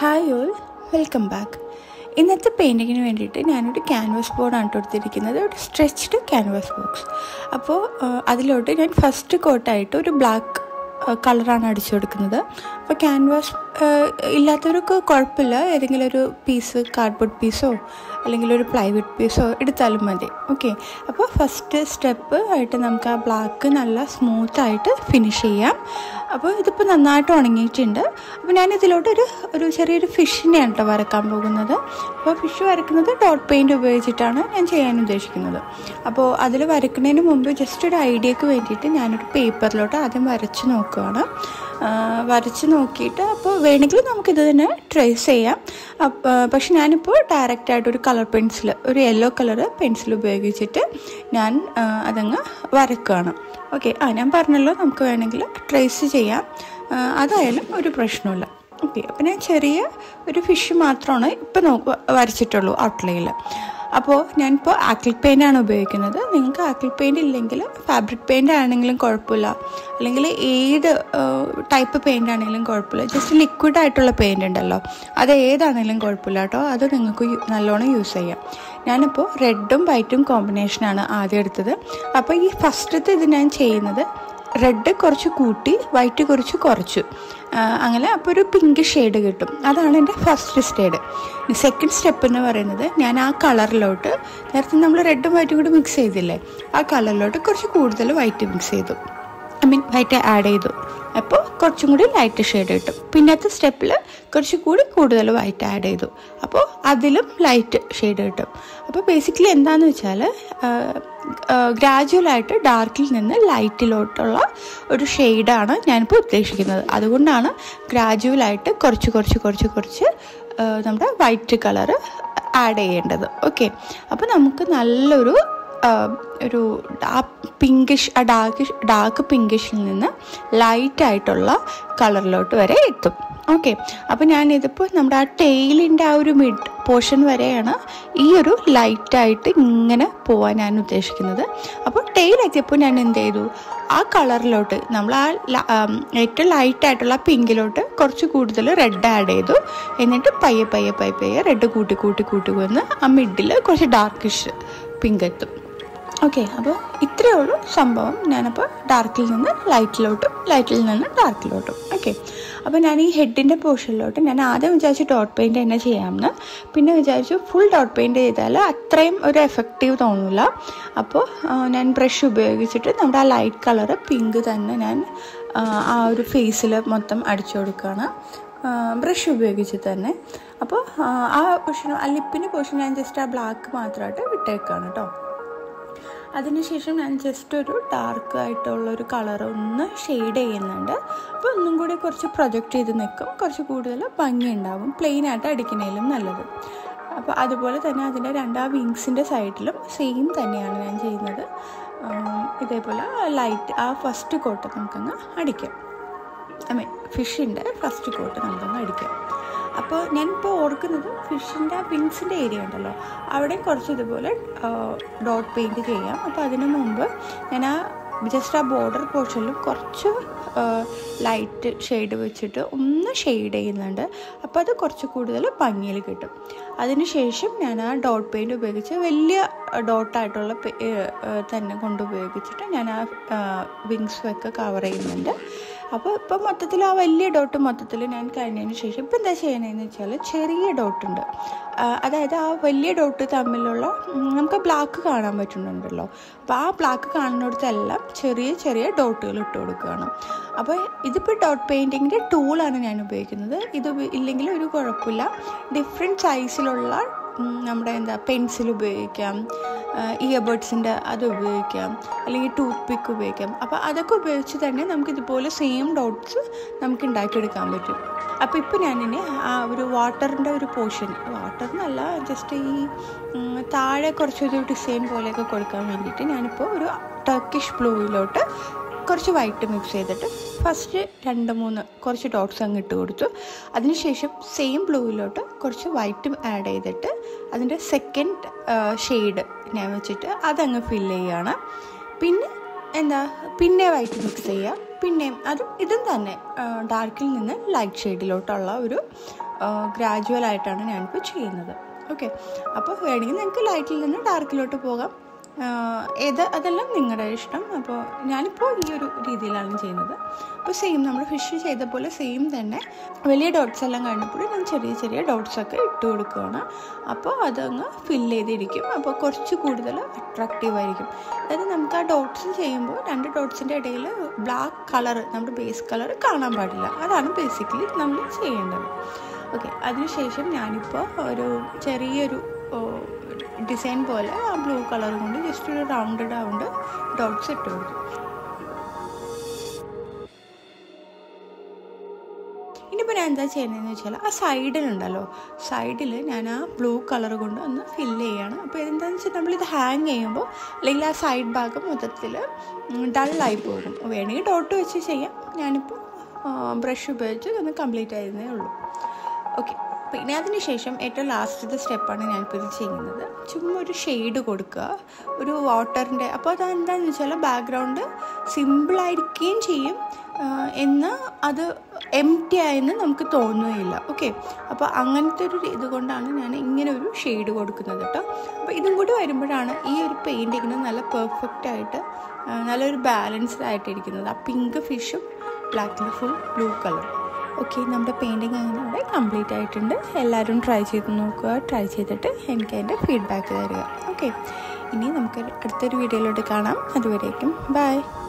hi all welcome back ഇന്നത്തെ പെയിൻറ്റിങ്ങിന് വേണ്ടിയിട്ട് ഞാനൊരു ക്യാൻവാസ് ബോർഡാണ് കൊടുത്തിരിക്കുന്നത് ഒരു സ്ട്രെച്ച്ഡ് ക്യാൻവാസ് ബോക്സ് അപ്പോൾ അതിലോട്ട് ഞാൻ ഫസ്റ്റ് കോട്ടായിട്ട് ഒരു ബ്ലാക്ക് കളറാണ് അടിച്ചു കൊടുക്കുന്നത് അപ്പോൾ ക്യാൻവാസ് ഇല്ലാത്തവർക്ക് കുഴപ്പമില്ല ഏതെങ്കിലും ഒരു പീസ് കാർഡ്ബോർഡ് പീസോ അല്ലെങ്കിൽ ഒരു പ്ലൈവുഡ് പീസോ എടുത്താലും മതി ഓക്കെ അപ്പോൾ ഫസ്റ്റ് സ്റ്റെപ്പ് ആയിട്ട് നമുക്ക് ആ ബ്ലാക്ക് നല്ല സ്മൂത്തായിട്ട് ഫിനിഷ് ചെയ്യാം അപ്പോൾ ഇതിപ്പോൾ നന്നായിട്ട് ഉണങ്ങിയിട്ടുണ്ട് അപ്പോൾ ഞാൻ ഇതിലോട്ട് ഒരു ഒരു ചെറിയൊരു ഫിഷിനെയാണ് കേട്ടോ വരക്കാൻ പോകുന്നത് അപ്പോൾ ഫിഷ് വരക്കുന്നത് ഡോട്ട് പെയിൻറ് ഉപയോഗിച്ചിട്ടാണ് ഞാൻ ചെയ്യാൻ ഉദ്ദേശിക്കുന്നത് അപ്പോൾ അതിൽ വരക്കുന്നതിന് മുമ്പ് ജസ്റ്റ് ഒരു ഐഡിയക്ക് വേണ്ടിയിട്ട് ഞാനൊരു പേപ്പറിലോട്ട് ആദ്യം വരച്ച് നോക്കുകയാണ് വരച്ച് നോക്കിയിട്ട് അപ്പോൾ വേണമെങ്കിൽ നമുക്കിത് തന്നെ ട്രേസ് ചെയ്യാം പക്ഷെ ഞാനിപ്പോൾ ഡയറക്റ്റായിട്ട് ഒരു കളർ പെൻസിൽ ഒരു യെല്ലോ കളർ പെൻസിൽ ഉപയോഗിച്ചിട്ട് ഞാൻ അതങ്ങ് വരക്കുകയാണ് ഓക്കെ ആ ഞാൻ പറഞ്ഞല്ലോ നമുക്ക് വേണമെങ്കിൽ ട്രേസ് ചെയ്യാം അതായാലും ഒരു പ്രശ്നമില്ല ഓക്കെ അപ്പം ഞാൻ ചെറിയ ഒരു ഫിഷ് മാത്രമാണ് ഇപ്പം നോക്ക് വരച്ചിട്ടുള്ളൂ ഔട്ട്ലൈനിൽ അപ്പോൾ ഞാനിപ്പോൾ ആക്രിൽ പെയിൻ്റാണ് ഉപയോഗിക്കുന്നത് നിങ്ങൾക്ക് ആക്രിൽ പെയിൻ്റ് ഇല്ലെങ്കിൽ ഫാബ്രിക് പെയിൻ്റ് ആണെങ്കിലും കുഴപ്പമില്ല അല്ലെങ്കിൽ ഏത് ടൈപ്പ് പെയിൻ്റ് ആണെങ്കിലും കുഴപ്പമില്ല ജസ്റ്റ് ലിക്വിഡ് ആയിട്ടുള്ള പെയിൻ്റ് ഉണ്ടല്ലോ അത് ഏതാണെങ്കിലും കുഴപ്പമില്ല കേട്ടോ അത് നിങ്ങൾക്ക് നല്ലോണം യൂസ് ചെയ്യാം ഞാനിപ്പോൾ റെഡും വൈറ്റും കോമ്പിനേഷനാണ് ആദ്യം എടുത്തത് അപ്പോൾ ഈ ഫസ്റ്റത്തെ ഇത് ഞാൻ ചെയ്യുന്നത് റെഡ് കുറച്ച് കൂട്ടി വൈറ്റ് കുറച്ച് കുറച്ചു അങ്ങനെ അപ്പോൾ ഒരു പിങ്ക് ഷെയ്ഡ് കിട്ടും അതാണ് എൻ്റെ ഫസ്റ്റ് സ്റ്റേഡ് സെക്കൻഡ് സ്റ്റെപ്പ് എന്ന് പറയുന്നത് ഞാൻ ആ കളറിലോട്ട് നേരത്തെ നമ്മൾ റെഡും വൈറ്റും കൂടി മിക്സ് ചെയ്തില്ലേ ആ കളറിലോട്ട് കുറച്ച് കൂടുതൽ വൈറ്റ് മിക്സ് ചെയ്തു ഐ മീൻ വൈറ്റ് ആഡ് ചെയ്തു അപ്പോൾ കുറച്ചും കൂടി ലൈറ്റ് ഷെയ്ഡ് കിട്ടും പിന്നത്തെ സ്റ്റെപ്പിൽ കുറച്ച് കൂടി കൂടുതൽ വൈറ്റ് ആഡ് ചെയ്തു അപ്പോൾ അതിലും ലൈറ്റ് ഷെയ്ഡ് കിട്ടും അപ്പോൾ ബേസിക്കലി എന്താണെന്ന് വെച്ചാൽ ഗ്രാജുവലായിട്ട് ഡാർക്കിൽ നിന്ന് ലൈറ്റിലോട്ടുള്ള ഒരു ഷെയ്ഡാണ് ഞാനിപ്പോൾ ഉദ്ദേശിക്കുന്നത് അതുകൊണ്ടാണ് ഗ്രാജുവലായിട്ട് കുറച്ച് കുറച്ച് കുറച്ച് കുറച്ച് നമ്മുടെ വൈറ്റ് കളറ് ആഡ് ചെയ്യേണ്ടത് ഓക്കെ അപ്പോൾ നമുക്ക് നല്ലൊരു ഒരു ആ പിങ്കിഷ് ആ ഡാർക്ക് ഡാർക്ക് പിങ്കിഷിൽ നിന്ന് ലൈറ്റ് ആയിട്ടുള്ള കളറിലോട്ട് വരെ എത്തും ഓക്കെ അപ്പോൾ ഞാനിതിപ്പോൾ നമ്മുടെ ആ ടെയിലിൻ്റെ ആ ഒരു മിഡ് പോർഷൻ വരെയാണ് ഈ ഒരു ലൈറ്റായിട്ട് ഇങ്ങനെ പോകാൻ ഞാൻ ഉദ്ദേശിക്കുന്നത് അപ്പോൾ ടെയിൽ എത്തിയപ്പോൾ ഞാൻ എന്ത് ചെയ്തു ആ കളറിലോട്ട് നമ്മൾ ആ ഏറ്റവും ലൈറ്റായിട്ടുള്ള പിങ്കിലോട്ട് കുറച്ച് കൂടുതൽ റെഡ് ആഡ് ചെയ്തു എന്നിട്ട് പയ്യെ പയ്യെ പയ്യെ പയ്യെ റെഡ് കൂട്ടി കൂട്ടി കൂട്ടി വന്ന് ആ മിഡിൽ കുറച്ച് ഡാർക്കിഷ് പിങ്ക് എത്തും ഓക്കെ അപ്പോൾ ഇത്രയേ ഉള്ളൂ സംഭവം ഞാനപ്പോൾ ഡാർക്കിൽ നിന്ന് ലൈറ്റിലോട്ടും ലൈറ്റിൽ നിന്ന് ഡാർക്കിലോട്ടും ഓക്കെ അപ്പോൾ ഞാൻ ഈ ഹെഡിൻ്റെ പോർഷനിലോട്ട് ഞാൻ ആദ്യം വിചാരിച്ചു ഡോട്ട് പെയിൻറ് തന്നെ ചെയ്യാമെന്ന് പിന്നെ വിചാരിച്ചു ഫുൾ ഡോട്ട് പെയിൻറ് ചെയ്താൽ അത്രയും ഒരു എഫക്റ്റീവ് തോന്നില്ല അപ്പോൾ ഞാൻ ബ്രഷ് ഉപയോഗിച്ചിട്ട് നമ്മുടെ ആ ലൈറ്റ് കളറ് പിങ്ക് തന്നെ ഞാൻ ആ ഒരു ഫേസിൽ മൊത്തം അടിച്ചു കൊടുക്കുകയാണ് ബ്രഷ് ഉപയോഗിച്ച് തന്നെ അപ്പോൾ ആ പോർഷൻ ആ ലിപ്പിൻ്റെ പോർഷൻ ഞാൻ ജസ്റ്റ് ആ ബ്ലാക്ക് മാത്രമായിട്ട് വിട്ടേക്കാണ് കേട്ടോ അതിനുശേഷം ഞാൻ ജസ്റ്റ് ഒരു ഡാർക്ക് ആയിട്ടുള്ള ഒരു കളർ ഒന്ന് ഷെയ്ഡ് ചെയ്യുന്നുണ്ട് അപ്പോൾ ഒന്നും കൂടി കുറച്ച് പ്രൊജക്റ്റ് ചെയ്ത് നിൽക്കും കുറച്ച് കൂടുതൽ ഭംഗി ഉണ്ടാവും പ്ലെയിൻ ആയിട്ട് അടിക്കുന്നതിലും നല്ലത് അപ്പോൾ അതുപോലെ തന്നെ അതിൻ്റെ രണ്ടാം വിങ്സിൻ്റെ സൈഡിലും സെയിം തന്നെയാണ് ഞാൻ ചെയ്യുന്നത് ഇതേപോലെ ലൈറ്റ് ആ ഫസ്റ്റ് കോട്ട് നമുക്കങ്ങ് അടിക്കാം ഐ മീൻ ഫിഷിൻ്റെ ഫസ്റ്റ് കോട്ട് നമുക്കങ്ങ് അടിക്കാം അപ്പോൾ ഞാനിപ്പോൾ ഓർക്കുന്നത് ഫിഷിൻ്റെ ആ വിങ്സിൻ്റെ ഏരിയ ഉണ്ടല്ലോ അവിടെ കുറച്ച് ഇതുപോലെ ഡോട്ട് പെയിൻറ് ചെയ്യാം അപ്പോൾ അതിനു മുമ്പ് ഞാൻ ആ ജസ്റ്റ് ആ ബോർഡർ പോർഷനിലും കുറച്ച് ലൈറ്റ് ഷെയ്ഡ് വെച്ചിട്ട് ഒന്ന് ഷെയ്ഡ് ചെയ്യുന്നുണ്ട് അപ്പോൾ അത് കുറച്ച് കൂടുതൽ ഭംഗിയിൽ കിട്ടും അതിനുശേഷം ഞാൻ ആ ഡോട്ട് പെയിൻറ് ഉപയോഗിച്ച് വലിയ ഡോട്ടായിട്ടുള്ള തന്നെ കൊണ്ട് ഉപയോഗിച്ചിട്ട് ഞാൻ ആ വിങ്സും ഒക്കെ കവർ ചെയ്യുന്നുണ്ട് അപ്പോൾ ഇപ്പം മൊത്തത്തിൽ ആ വലിയ ഡോട്ട് മൊത്തത്തിൽ ഞാൻ കഴിഞ്ഞതിന് ശേഷം ഇപ്പം എന്താ ചെയ്യണതെന്ന് വെച്ചാൽ ചെറിയ ഡോട്ടുണ്ട് അതായത് ആ വലിയ ഡോട്ട് തമ്മിലുള്ള നമുക്ക് ബ്ലാക്ക് കാണാൻ പറ്റുന്നുണ്ടല്ലോ അപ്പോൾ ആ ബ്ലാക്ക് കാണുന്നിടത്തെല്ലാം ചെറിയ ചെറിയ ഡോട്ടുകൾ ഇട്ട് കൊടുക്കുകയാണ് അപ്പോൾ ഇതിപ്പോൾ ഡോട്ട് പെയിൻറ്റിങ്ങിൻ്റെ ടൂളാണ് ഞാൻ ഉപയോഗിക്കുന്നത് ഇത് ഇല്ലെങ്കിൽ ഒരു കുഴപ്പമില്ല ഡിഫറെൻറ്റ് സൈസിലുള്ള നമ്മുടെ എന്താ പെൻസിൽ ഉപയോഗിക്കാം ഇയർബഡ്സിൻ്റെ അത് ഉപയോഗിക്കാം അല്ലെങ്കിൽ ടൂത്ത് പിക്ക് ഉപയോഗിക്കാം അപ്പോൾ അതൊക്കെ ഉപയോഗിച്ച് തന്നെ നമുക്ക് ഇതുപോലെ സെയിം ഡോട്ട്സ് നമുക്ക് ഉണ്ടാക്കിയെടുക്കാൻ പറ്റും അപ്പോൾ ഇപ്പോൾ ഞാനിനി ആ ഒരു വാട്ടറിൻ്റെ ഒരു പോർഷൻ വാട്ടർ എന്നല്ല ജസ്റ്റ് ഈ താഴെ കുറച്ചൊരു ഡിസൈൻ പോലെയൊക്കെ കൊടുക്കാൻ വേണ്ടിയിട്ട് ഞാനിപ്പോൾ ഒരു ടർക്കിഷ് ബ്ലൂയിലോട്ട് കുറച്ച് വൈറ്റ് മിക്സ് ചെയ്തിട്ട് ഫസ്റ്റ് രണ്ട് മൂന്ന് കുറച്ച് ഡോട്ട്സ് അങ്ങ് ഇട്ട് കൊടുത്തു അതിനുശേഷം സെയിം ബ്ലൂവിലോട്ട് കുറച്ച് വൈറ്റും ആഡ് ചെയ്തിട്ട് അതിൻ്റെ സെക്കൻഡ് ഷെയ്ഡ് ഞാൻ വെച്ചിട്ട് അതങ്ങ് ഫില്ല് ചെയ്യുകയാണ് പിന്നെ എന്താ പിന്നെ വൈറ്റ് മിക്സ് ചെയ്യുക പിന്നെയും അതും ഇതും തന്നെ ഡാർക്കിൽ നിന്ന് ലൈറ്റ് ഷെയ്ഡിലോട്ടുള്ള ഒരു ഗ്രാജുവൽ ആയിട്ടാണ് ഞാനിപ്പോൾ ചെയ്യുന്നത് ഓക്കെ അപ്പോൾ വേണമെങ്കിൽ നിങ്ങൾക്ക് ലൈറ്റിൽ നിന്ന് ഡാർക്കിലോട്ട് പോകാം ആഹ് ഏത് അതെല്ലാം നിങ്ങളുടെ ഇഷ്ടം അപ്പോൾ ഞാനിപ്പോൾ ഈ ഒരു രീതിയിലാണ് ചെയ്യുന്നത് അപ്പോൾ സെയിം നമ്മൾ ഫിഷ് ചെയ്ത പോലെ സെയിം തന്നെ വലിയ ഡോട്ട്സ് എല്ലാം കഴിഞ്ഞപ്പോൾ ഞാൻ ചെറിയ ചെറിയ ഡോട്ട്സ് ഒക്കെ ഇട്ട് കൊടുക്കുകയാണ് അപ്പോൾ അതങ്ങ് ഫില്ല് ചെയ്തിരിക്കും അപ്പോൾ കുറച്ച് കൂടുതൽ അട്രാക്റ്റീവ് ആയിരിക്കും അതായത് നമുക്ക് ആ ഡോട്ട്സ് ചെയ്യുമ്പോൾ രണ്ട് ഡോട്ട്സിൻ്റെ ഇടയിൽ ബ്ലാക്ക് കളർ നമ്മുടെ ബേസ് കളർ കാണാൻ പാടില്ല അതാണ് ബേസിക്കലി നമ്മൾ ചെയ്യേണ്ടത് ഓക്കെ അതിനുശേഷം ഞാനിപ്പോൾ ഒരു ചെറിയൊരു ഡിസൈൻ പോലെ ആ ബ്ലൂ കളർ കൊണ്ട് ജസ്റ്റ് ഒരു റൗണ്ടഡ് റൗണ്ട് ഡോട്ട്സ് ഇട്ട് കൊടുത്തു ഇനിയിപ്പോൾ ഞാൻ എന്താ ചെയ്യുന്നതെന്ന് വെച്ചാൽ ആ സൈഡിലുണ്ടല്ലോ സൈഡിൽ ഞാൻ ആ ബ്ലൂ കളർ കൊണ്ട് ഒന്ന് ഫില്ല് ചെയ്യാണ് അപ്പോൾ എന്താണെന്ന് വെച്ചാൽ നമ്മളിത് ഹാങ് ചെയ്യുമ്പോൾ അല്ലെങ്കിൽ ആ സൈഡ് ഭാഗം മൊത്തത്തിൽ ഡള്ളായി പോകും വേണമെങ്കിൽ ഡോട്ട് വെച്ച് ചെയ്യാം ഞാനിപ്പോൾ ബ്രഷ് ഉപയോഗിച്ച് ഒന്ന് കംപ്ലീറ്റ് ആയിരുന്നേ ഉള്ളൂ ഓക്കെ പിന്നെ അതിന് ശേഷം ഏറ്റവും ലാസ്റ്റത്തെ സ്റ്റെപ്പാണ് ഞാനിപ്പോൾ ഇത് ചെയ്യുന്നത് ചുമ്മാ ഒരു ഷെയ്ഡ് കൊടുക്കുക ഒരു വാട്ടറിൻ്റെ അപ്പോൾ അതെന്താണെന്ന് വെച്ചാൽ ബാക്ക്ഗ്രൗണ്ട് സിമ്പിളായിരിക്കുകയും ചെയ്യും എന്നാൽ അത് എം ടി ആയെന്ന് നമുക്ക് തോന്നുകയില്ല ഓക്കെ അപ്പോൾ അങ്ങനത്തെ ഒരു ഇത് കൊണ്ടാണ് ഞാൻ ഇങ്ങനെ ഒരു ഷെയ്ഡ് കൊടുക്കുന്നത് കേട്ടോ അപ്പോൾ ഇതും കൂടി വരുമ്പോഴാണ് ഈ ഒരു പെയിൻറ്റിങ്ങിന് നല്ല പെർഫെക്റ്റ് ആയിട്ട് നല്ലൊരു ബാലൻസ്ഡ് ആയിട്ടിരിക്കുന്നത് ആ പിങ്ക് ഫിഷും ബ്ലാക്കിൽ ഫുൾ ബ്ലൂ കളർ ഓക്കെ നമ്മുടെ പെയിൻറ്റിങ് അങ്ങനെ ഇവിടെ കംപ്ലീറ്റ് ആയിട്ടുണ്ട് എല്ലാവരും ട്രൈ ചെയ്ത് നോക്കുക ട്രൈ ചെയ്തിട്ട് എനിക്ക് അതിൻ്റെ ഫീഡ്ബാക്ക് തരിക ഓക്കെ ഇനി നമുക്ക് അടുത്തൊരു വീഡിയോയിലോട്ട് കാണാം അതുവരേക്കും ബൈ